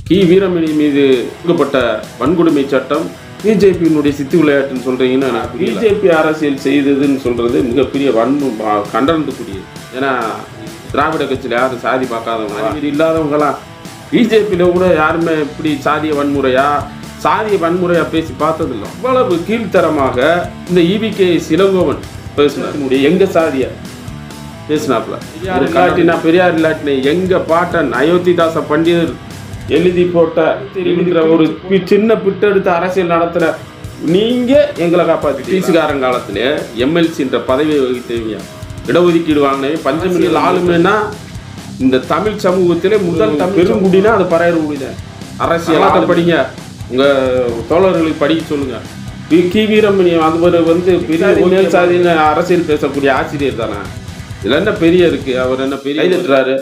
கி வீரமணி மீது கொடுக்கப்பட்ட வன்கொடுமை சட்டம் பிஜேபியினுடைய சித்து விளையாட்டுன்னு சொல்றீங்கன்னா எனக்கு பிஜேபி அரசியல் செய்ததுன்னு சொல்றது மிகப்பெரிய வன்மு ப- கண்டனத்துக்குரியது ஏன்னா திராவிட கட்சியில் யாரும் சாதி பார்க்காதவங்க இது இல்லாதவங்களாம் பிஜேபியில் கூட யாருமே இப்படி சாதிய வன்முறையா சாதிய வன்முறையா பேசி பார்த்ததில்லை அவ்வளவு கீழ்த்தரமாக இந்த இவிகே சிலங்கோவன் பேசினார் எங்க சாதிய பேசினாப்ல பெரியார் இல்லாட்டினா பெரியார் இல்லாட்டினா எங்க பாட்டன் அயோத்திதாச பண்டிதர் எழுதி போட்ட எழுதுகிற ஒரு பி- சின்ன பிட்டெடுத்த அரசியல் நடத்துற நீங்க எங்களை காப்பாத்தி டிசிகாரன் காலத்துல எம்எல்சின்ற பதவியை வகித்தவங்க இடஒதுக்கீடு வாங்கினவே பஞ்சமிகள் ஆளுமைன்னா இந்த தமிழ் சமூகத்திலே முதல் தமிழ் பெருங்குடினா அது பறையர் குடிதான் அரசியலாட்ட படிங்க உங்க தோழர்களுக்கு படிக்க சொல்லுங்க வி- கி வீரமணி அவர் வந்து பெரிய மேல் சாதியின அரசியல் பேசக்கூடிய ஆசிரியர் தானே இதுல என்ன பெரிய இருக்கு அவர் என்ன பெரிய கைதட்டுறாரு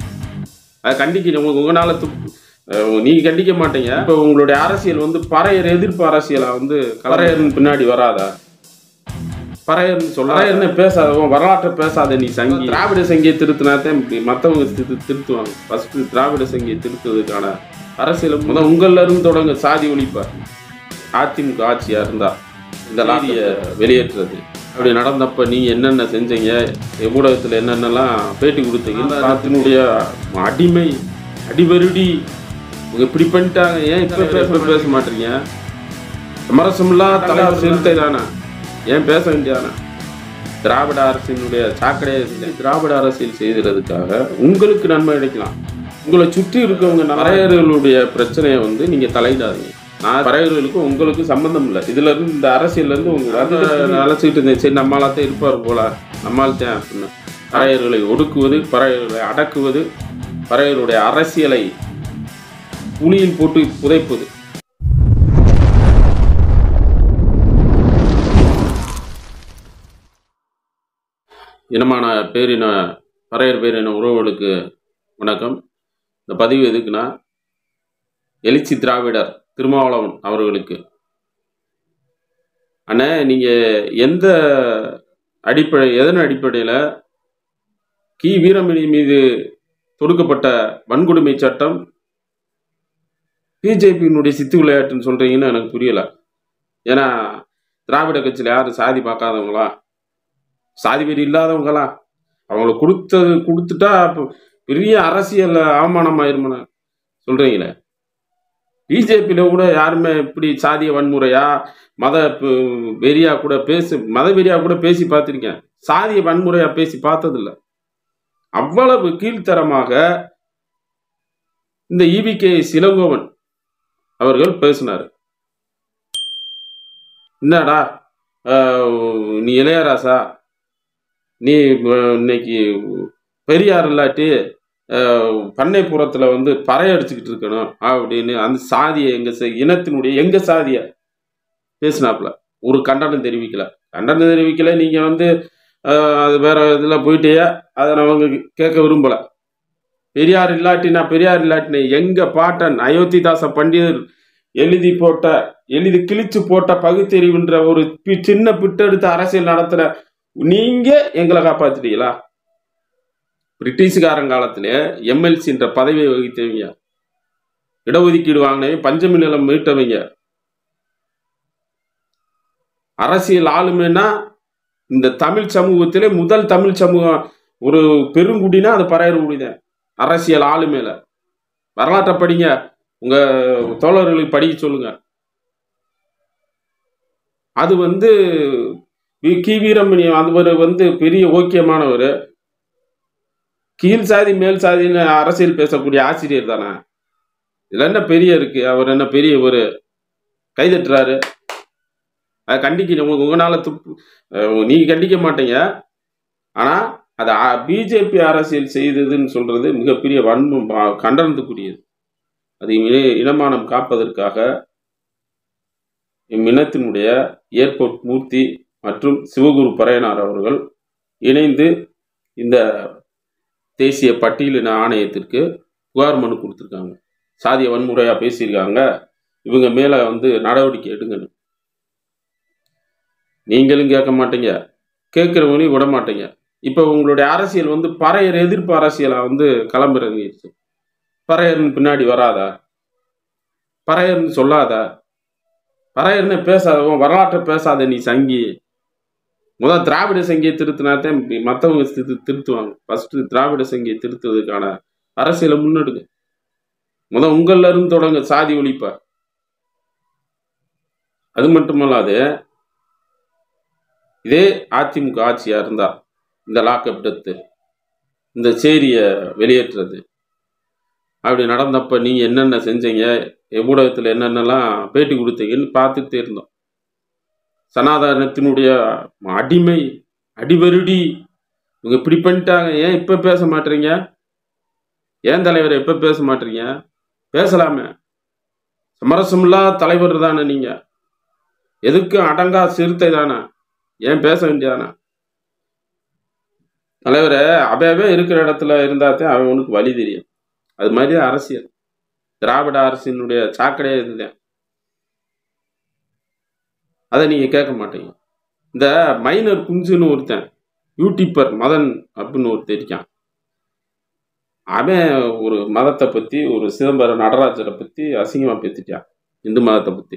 அதை கண்டிக்கணும் உங்க உங்களால துப்- அஹ் நீங்க கண்டிக்க மாட்டீங்க இப்போ உங்களுடைய அரசியல் வந்து பறையர் எதிர்ப்பு அரசியலா வந்து பறையர்னு பின்னாடி வராதா பறையர்னு சொல்ல பறையர்னு பேசாத உன் வரலாற்றை பேசாத நீ சங்கி திராவிட சங்கியை திருத்தினாத்தான் இப்படி மற்றவங்க திரு திருத்துவாங்க ஃபர்ஸ்ட் திராவிட சங்கியை திருத்துவதற்கான அரசியல் முதல் உங்கள்ல இருந்து தொடங்க சாதி ஒழிப்பா அதிமுக ஆட்சியா இருந்தா இந்த லாரியை வெளியேற்றுறது அப்படி நடந்தப்ப நீங்க என்னென்ன செஞ்சீங்க ஊடகத்துல என்னென்னலாம் பேட்டி கொடுத்தீங்க இந்த நாட்டினுடைய அடிமை அடிவருடி இவங்க இப்படி பண்ணிட்டாங்க ஏன் இப்ப பேச பேச மாட்டீங்க சமரசமில்லா தலைவர் சிறுத்தை தானே ஏன் பேச வேண்டியதானே திராவிட அரசினுடைய சாக்கடையை செஞ்சு திராவிட அரசியல் செய்கிறதுக்காக உங்களுக்கு நன்மை கிடைக்கலாம் உங்களை சுற்றி இருக்கவங்க பறையர்களுடைய பிரச்சனையை வந்து நீங்க தலையிடாதீங்க நான் பறையர்களுக்கும் உங்களுக்கு சம்பந்தம் இல்லை இதுல இருந்து இந்த அரசியல்ல இருந்து உங்க அதை அழைச்சிக்கிட்டு இருந்தேன் சரி நம்மளாத்தான் இருப்பார் போல நம்மால்தான் அப்படின்னு பறையர்களை ஒடுக்குவது பறையர்களை அடக்குவது பறையர்களுடைய அரசியலை புலியில் போட்டு புதைப்பது இனமான பேரின பறையர் பேரின உறவுகளுக்கு வணக்கம் இந்த பதிவு எதுக்குன்னா எழுச்சி திராவிடர் திருமாவளவன் அவர்களுக்கு அண்ணே நீங்கள் எந்த அடிப்படை எதன் அடிப்படையில் கி வீரமணி மீது தொடுக்கப்பட்ட வன்கொடுமை சட்டம் பிஜேபியினுடைய சித்து விளையாட்டுன்னு சொல்கிறீங்கன்னு எனக்கு புரியலை ஏன்னா திராவிட கட்சியில் யாரும் சாதி பார்க்காதவங்களா சாதி வெறி இல்லாதவங்களா அவங்களுக்கு கொடுத்தது கொடுத்துட்டா அப்ப பெரிய அரசியல் அவமானமாயிருமன சொல்றீங்களே பிஜேபியில் கூட யாருமே இப்படி சாதிய வன்முறையா மத ப- வெறியா கூட பேசி மத வெறியா கூட பேசி பார்த்துருக்கேன் சாதிய வன்முறையா பேசி பார்த்ததில்ல அவ்வளவு கீழ்த்தரமாக இந்த இவிகே சிலங்கோவன் அவர்கள் பேசினார் என்னடா ஆஹ், நீ இளையராசா நீ அஹ், இன்னைக்கு பெரியார் இல்லாட்டி அஹ், பண்ணைப்புறத்துல வந்து பறை அடிச்சுக்கிட்டு இருக்கணும் அப்படின்னு அந்த சாதியை எங்க ச- இனத்தினுடைய எங்க சாதிய பேசினாப்புல ஒரு கண்டனம் தெரிவிக்கல கண்டனம் தெரிவிக்கல நீங்க வந்து அஹ், அது வேற இதுல போயிட்டே அதை அவங்க கேட்க விரும்பல பெரியார் இல்லாட்டினா பெரியார் இல்லாட்டினா எங்க பாட்டன் அயோத்திதாச பண்டிதர் எழுதி போட்ட எழுதி கிழிச்சு போட்ட பகுத்தறிவுன்ற ஒரு பி- சின்ன பிட்டெடுத்த அரசியல் நடத்துற நீங்க எங்களை காப்பாத்திட்டீங்களா பிரிட்டிஷ்காரன் காலத்துல எம்எல்சின்ற பதவியை வகித்தவங்க இடஒதுக்கீடு வாங்கினவங்க பஞ்சமி நிலம் மீட்டவங்க அரசியல் ஆளுமைன்னா இந்த தமிழ் சமூகத்திலே முதல் தமிழ் சமூகம் ஒரு பெருங்குடினா அது பறையர் குடிதான் அரசியல் ஆளுமையில வரலாற்றை படிங்க உங்க தோழர்களுக்கு படிக்க சொல்லுங்க அது வந்து வி- கி வீரமணி அவர் வந்து பெரிய ஓக்கியமானவர் கீழ் சாதி மேல் சாதின்னு அரசியல் பேசக்கூடிய ஆசிரியர் தானே இதுல என்ன பெரிய இருக்கு அவர் என்ன பெரிய ஒரு கைதட்டுறாரு அதை கண்டிக்கணும் உங்க உங்களால துப்பு அஹ் நீங்க கண்டிக்க மாட்டீங்க ஆனா அது பிஜேபி அரசியல் செய்ததுன்னு சொல்றது மிகப்பெரிய வன்மம் ப- கண்டனத்துக்குரியது அது இன- இனமானம் காப்பதற்காக இம்மினத்தினுடைய ஏர்போர்ட் மூர்த்தி மற்றும் சிவகுரு பறையனார் அவர்கள் இணைந்து இந்த தேசிய பட்டியலின ஆணையத்திற்கு புகார் மனு கொடுத்துருக்காங்க சாதிய வன்முறையாக பேசியிருக்காங்க இவங்க மேலே வந்து நடவடிக்கை எடுங்கன்னு நீங்களும் கேட்க மாட்டீங்க கேட்குறவங்களையும் விட மாட்டீங்க இப்போ உங்களுடைய அரசியல் வந்து பறையர் எதிர்ப்பு அரசியலாக வந்து கிளம்புறங்கிடுச்சு பறையர்னு பின்னாடி வராதா பறையர்னு சொல்லாத பறையர்னு பேசாத உன் வரலாற்றை பேசாத நீ சங்கி முதல் திராவிட சங்கியை திருத்தினாத்தான் மற்றவங்க திரு திருத்துவாங்க ஃபர்ஸ்ட் திராவிட சங்கியை திருத்துறதுக்கான அரசியலை முன்னெடுங்க முதல் உங்கள்ல இருந்து தொடங்க சாதி ஒழிப்ப அது மட்டுமல்லாது இதே அதிமுக ஆட்சியா இருந்தா இந்த லாக்அப் டெத்து இந்த சேரியை வெளியேற்றுறது அப்படி நடந்தப்ப நீங்க என்னென்ன செஞ்சீங்க ஊடகத்தில் என்னென்னலாம் பேட்டி கொடுத்தீங்கன்னு பார்த்துட்டே இருந்தோம் சனாதனத்தினுடைய அடிமை அடிவருடி இவங்க இப்படி பண்ணிட்டாங்க ஏன் இப்ப பேச மாட்டீங்க ஏன் தலைவர் எப்ப பேச மாட்டீங்க பேசலாமே சமரசமில்லா தலைவர் தானே நீங்க எதுக்கும் அடங்கா சிறுத்தை தானே ஏன் பேச வேண்டியதானே தலைவரை அவையவே இருக்கிற இடத்துல இருந்தாத்தான் அவனுக்கு வழி தெரியும் அது மாதிரி தான் அரசியல் திராவிட அரசினுடைய சாக்கடையே இதுதான் அதை நீங்க கேட்க மாட்டீங்க இந்த மைனர் குஞ்சுன்னு ஒருத்தன் யூடியூப்பர் மதன் அப்படின்னு ஒருத்தன் இருக்கான் அவன் ஒரு மதத்தை பத்தி ஒரு சிதம்பரம் நடராஜரை பத்தி அசிங்கமா பேத்திட்டான் இந்து மதத்தை பத்தி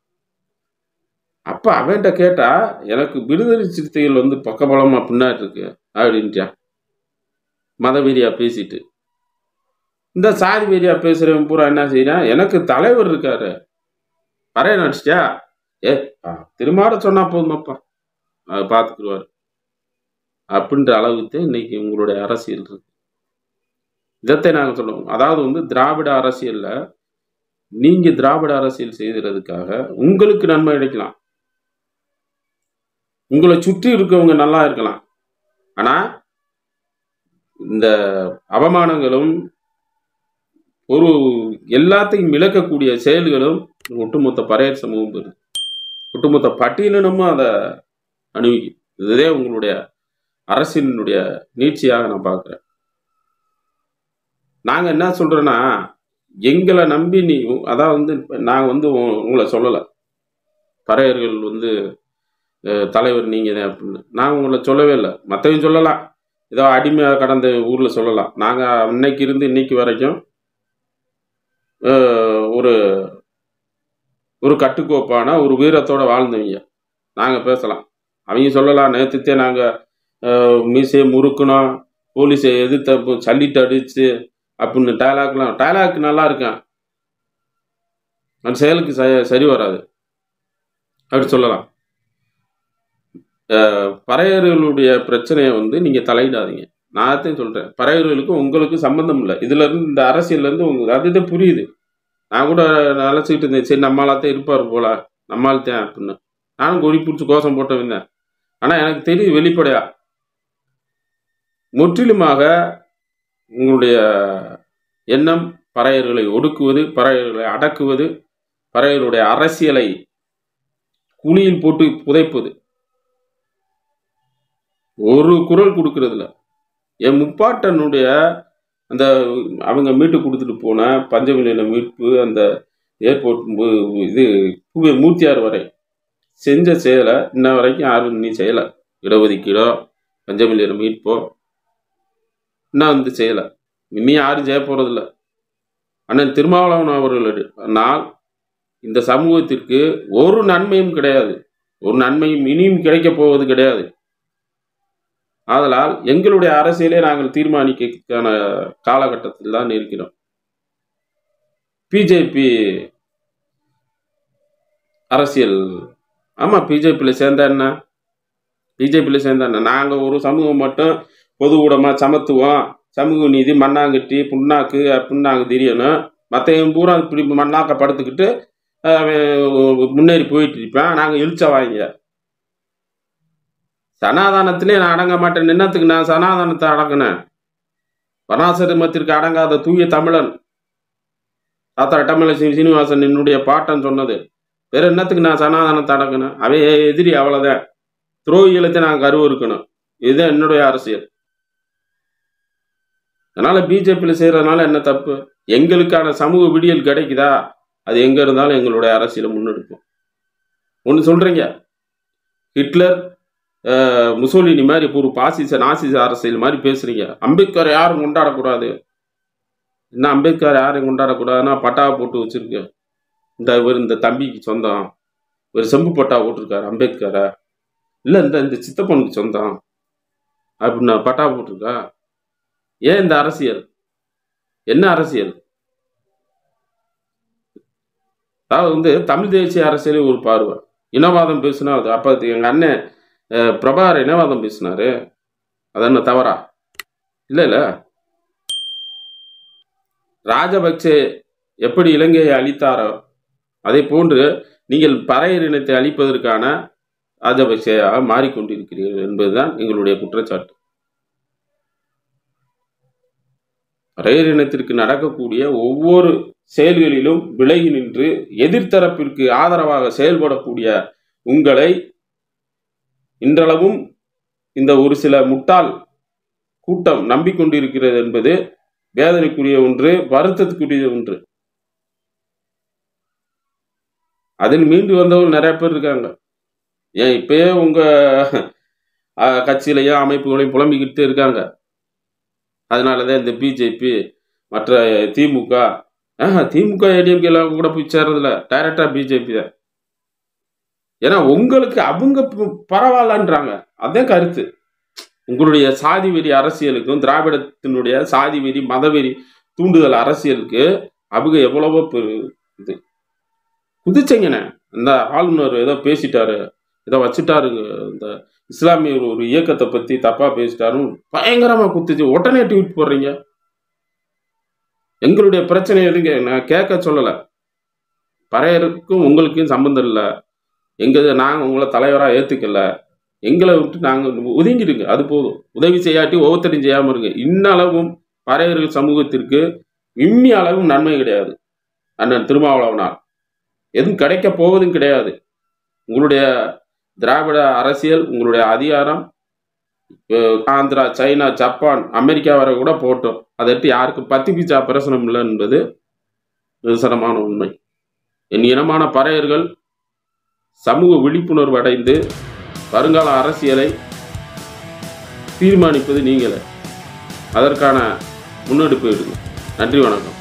அப்ப அவன்கிட்ட கேட்டா எனக்கு விடுதலை சிறுத்தைகள் வந்து பக்கபலமா பின்னாடி இருக்கு அப்படின்ட்டான் மதவெறியா பேசிட்டு இந்த சாதி வெறியா பேசுறவன் பூரா என்ன செய்யறான் எனக்கு தலைவர் இருக்காரு பறைய நடிச்சிட்டியா ஏ ஆ, திருமாட சொன்னா போதுமாப்பா அதை பார்த்துக்குருவாரு அப்படின்ற அளவுக்கு இன்னைக்கு உங்களுடைய அரசியல் இருக்கு இதைத்தை நாங்கள் சொல்லுவோம் அதாவது வந்து திராவிட அரசியல்ல நீங்க திராவிட அரசியல் செய்கிறதுக்காக உங்களுக்கு நன்மை கிடைக்கலாம் உங்களை சுற்றி இருக்கவங்க நல்லா இருக்கலாம் ஆனா இந்த அவமானங்களும் ஒரு எல்லாத்தையும் இழக்கக்கூடிய செயல்களும் ஒட்டுமொத்த பறையர் சமூகம் பெறுது ஒட்டுமொத்த பட்டியலினமும் அதை அணிவிக்கும் இதுதே உங்களுடைய அரசினுடைய நீட்சியாக நான் பார்க்குறேன் நாங்கள் என்ன சொல்கிறோன்னா எங்களை நம்பி நீ அதான் வந்து இப்ப நான் வந்து உ- உங்களை சொல்லலை பறையர்கள் வந்து அஹ், தலைவர் நீங்கள் தான் அப்படின்னு நான் உங்களை சொல்லவே இல்லை மற்றவங்க சொல்லலாம் ஏதோ அடிமையாக கடந்த ஊரில் சொல்லலாம் நாங்கள் அன்னைக்கு இருந்து இன்னைக்கு வரைக்கும் அஹ், ஒரு ஒரு கட்டுக்கோப்பான ஒரு வீரத்தோட வாழ்ந்தவங்க நாங்கள் பேசலாம் அவங்க சொல்லலாம் நேற்றுத்தே நாங்கள் மீசையை முறுக்கணும் போலீஸை எதிர்த்து அப்போ சல்லிட்டு அடிச்சு அப்படின்னு டயலாக்லாம் டயலாக் நல்லா இருக்கேன் அந்த செயலுக்கு ச- சரி வராது அப்படி சொல்லலாம் அஹ், பறையர்களுடைய பிரச்சனையை வந்து நீங்கள் தலையிடாதீங்க நான் அதையும் சொல்கிறேன் பறையர்களுக்கும் உங்களுக்கும் சம்மந்தம் இல்லை இதுல இருந்து இந்த அரசியல்ல இருந்து உங்களுக்கு அதுதான் புரியுது நான் கூட நினச்சிக்கிட்டு இருந்தேன் சரி நம்மளாத்தான் இருப்பார் போல நம்மால்தான் அப்படின்னு நானும் கொடி பிடிச்சி கோஷம் போட்டு வந்தேன் ஆனால் எனக்கு தெரியுது வெளிப்படையா முற்றிலுமாக உங்களுடைய எண்ணம் பறையர்களை ஒடுக்குவது பறையர்களை அடக்குவது பறையர்களுடைய அரசியலை குழியில் போட்டு புதைப்பது ஒரு குரல் கொடுக்கறதில்ல என் முப்பாட்டனுடைய அந்த அவங்க மீட்டு கொடுத்துட்டு போன பஞ்சமில்ல மீட்பு அந்த ஏர்போர்ட் மு- இது பூவே மூர்த்தியார் வரை செஞ்ச செயலை இன்ன வரைக்கும் யாரும் நீ செய்யலை இடஒதுக்கீடோ பஞ்சமில்லியர் மீட்போ இன்னும் வந்து செய்யலை இனி யாரும் செய்ய போறதில்ல அண்ணன் திருமாவளவன் அவர்கள் ஆனால் இந்த சமூகத்திற்கு ஒரு நன்மையும் கிடையாது ஒரு நன்மையும் இனியும் கிடைக்கப் போவது கிடையாது ஆதலால் எங்களுடைய அரசியலை நாங்கள் தீர்மானிக்கான காலகட்டத்தில் தான் இருக்கிறோம் பிஜேபி அரசியல் ஆமா பிஜேபியில் சேர்ந்தா என்ன பிஜேபியில் சேர்ந்தா என்ன நாங்கள் ஒரு சமூகம் மட்டும் பொது ஊடமா சமத்துவம் சமூக நீதி மண்ணாங்கட்டி புண்ணாக்கு அப்படின்னு நாங்கள் தெரியணும் மற்றவன் பூரா இப்படி மண்ணாக்க படுத்துக்கிட்டு அஹ், அவன் முன்னேறி போயிட்டு இருப்பேன் நாங்கள் இழிச்சா வாங்க சனாதானத்திலே நான் அடங்க மாட்டேன் நின்னத்துக்கு நான் சனாதானத்தை அடங்கினேன் வனாசிரமத்திற்கு அடங்காத தூய தமிழன் தாத்தா தமிழ சீனிவாசன் என்னுடைய பாட்டன் சொன்னது வேற என்னத்துக்கு நான் சனாதானத்தை அடங்கினேன் அவன் எதிரி அவ்வளவுதான் துரோகிகளுக்கு நான் கருவு இருக்கணும் இதுதான் என்னுடைய அரசியல் அதனால பிஜேபியில் செய்யறதுனால என்ன தப்பு எங்களுக்கான சமூக விடியல் கிடைக்குதா அது எங்க இருந்தாலும் எங்களுடைய அரசியலை முன்னெடுப்போம் ஒன்று சொல்றீங்க ஹிட்லர் அஹ், முசோலினி மாதிரி ஒரு பாசிச நாசிச அரசியல் மாதிரி பேசுறீங்க அம்பேத்கர் யாரும் கொண்டாடக்கூடாது என்ன அம்பேத்கர் யாரும் கொண்டாடக்கூடாதுன்னா பட்டாவை போட்டு வச்சிருக்கு இந்த இவர் இந்த தம்பிக்கு சொந்தம் ஒரு செம்பு பட்டா போட்டிருக்காரு அம்பேத்கரை இல்லை இந்த இந்த சித்தப்பனுக்கு சொந்தம் அப்படின்னு பட்டா போட்டிருக்கா ஏன் இந்த அரசியல் என்ன அரசியல் அதாவது வந்து தமிழ் தேசிய அரசியலே ஒரு பார்வை இனவாதம் பேசுனா அது அப்போ எங்கள் அண்ணன் அஹ், பிரபாகர் இனவாதம் பேசினாரு அது என்ன தவறா இல்லை இல்லை ராஜபக்சே எப்படி இலங்கையை அழித்தாரோ அதே போன்று நீங்கள் பறையர் இனத்தை அழிப்பதற்கான ராஜபக்சேயாக மாறிக்கொண்டிருக்கிறீர்கள் என்பதுதான் எங்களுடைய குற்றச்சாட்டு பறையர் இனத்திற்கு நடக்கக்கூடிய ஒவ்வொரு செயல்களிலும் விலகி நின்று எதிர்த்தரப்பிற்கு ஆதரவாக செயல்படக்கூடிய உங்களை இன்றளவும் இந்த ஒரு சில முட்டாள் கூட்டம் நம்பிக்கொண்டிருக்கிறது என்பது வேதனைக்குரிய ஒன்று வருத்தத்துக்குரிய ஒன்று அதில் மீண்டு வந்தவங்க நிறைய பேர் இருக்காங்க ஏன் இப்பயே உங்க அஹ், கட்சியிலையும் அமைப்புகளையும் புலம்பிக்கிட்டு இருக்காங்க அதனாலதான் இந்த பிஜேபி மற்ற திமுக ஆஹா திமுக ஏடிஎம்கே எல்லாம் கூட போய் சேர்றதில்ல டைரக்டா பிஜேபி தான் ஏன்னா உங்களுக்கு அவங்க ப- பரவாயில்லன்றாங்க அதான் கருத்து உங்களுடைய சாதி வெறி அரசியலுக்கும் திராவிடத்தினுடைய சாதி வெறி மதவெறி தூண்டுதல் அரசியலுக்கு அவங்க எவ்வளவோ பெரு- இது குதிச்சங்கண்ணே இந்த ஆளுநர் ஏதோ பேசிட்டாரு ஏதோ வச்சுட்டாருங்க இந்த இஸ்லாமிய ஒரு ஒரு இயக்கத்தை பத்தி தப்பா பேசிட்டாருன்னு பயங்கரமா குத்துச்சு உடனே ட்வீட் போடுறீங்க எங்களுடைய பிரச்சனை எதுங்க நான் கேட்க சொல்லல பறையருக்கும் உங்களுக்கும் சம்பந்தம் இல்லை எங்க நாங்க உங்களை தலைவரா ஏத்துக்கல எங்களை விட்டு நாங்க ஒதுங்கிடுங்க அது போதும் உதவி செய்யாட்டி ஒவ்வொருத்தரையும் செய்யாம இருங்க இன்னளவும் பறையர்கள் சமூகத்திற்கு இம்மி அளவும் நன்மை கிடையாது அண்ணன் திருமாவளவனால் எதுவும் கிடைக்க போவதும் கிடையாது உங்களுடைய திராவிட அரசியல் உங்களுடைய அதிகாரம் அஹ், ஆந்திரா சைனா ஜப்பான் அமெரிக்கா வரை கூட போட்டோம் அதற்கு யாருக்கும் பத்தி பீச்சா பிரசனம் இல்லை என்பது நிதர்சனமான உண்மை என் இனமான பறையர்கள் சமூக விழிப்புணர்வு அடைந்து வருங்கால அரசியலை தீர்மானிப்பது நீங்களே அதற்கான முன்னெடுப்பு எடுங்க நன்றி வணக்கம்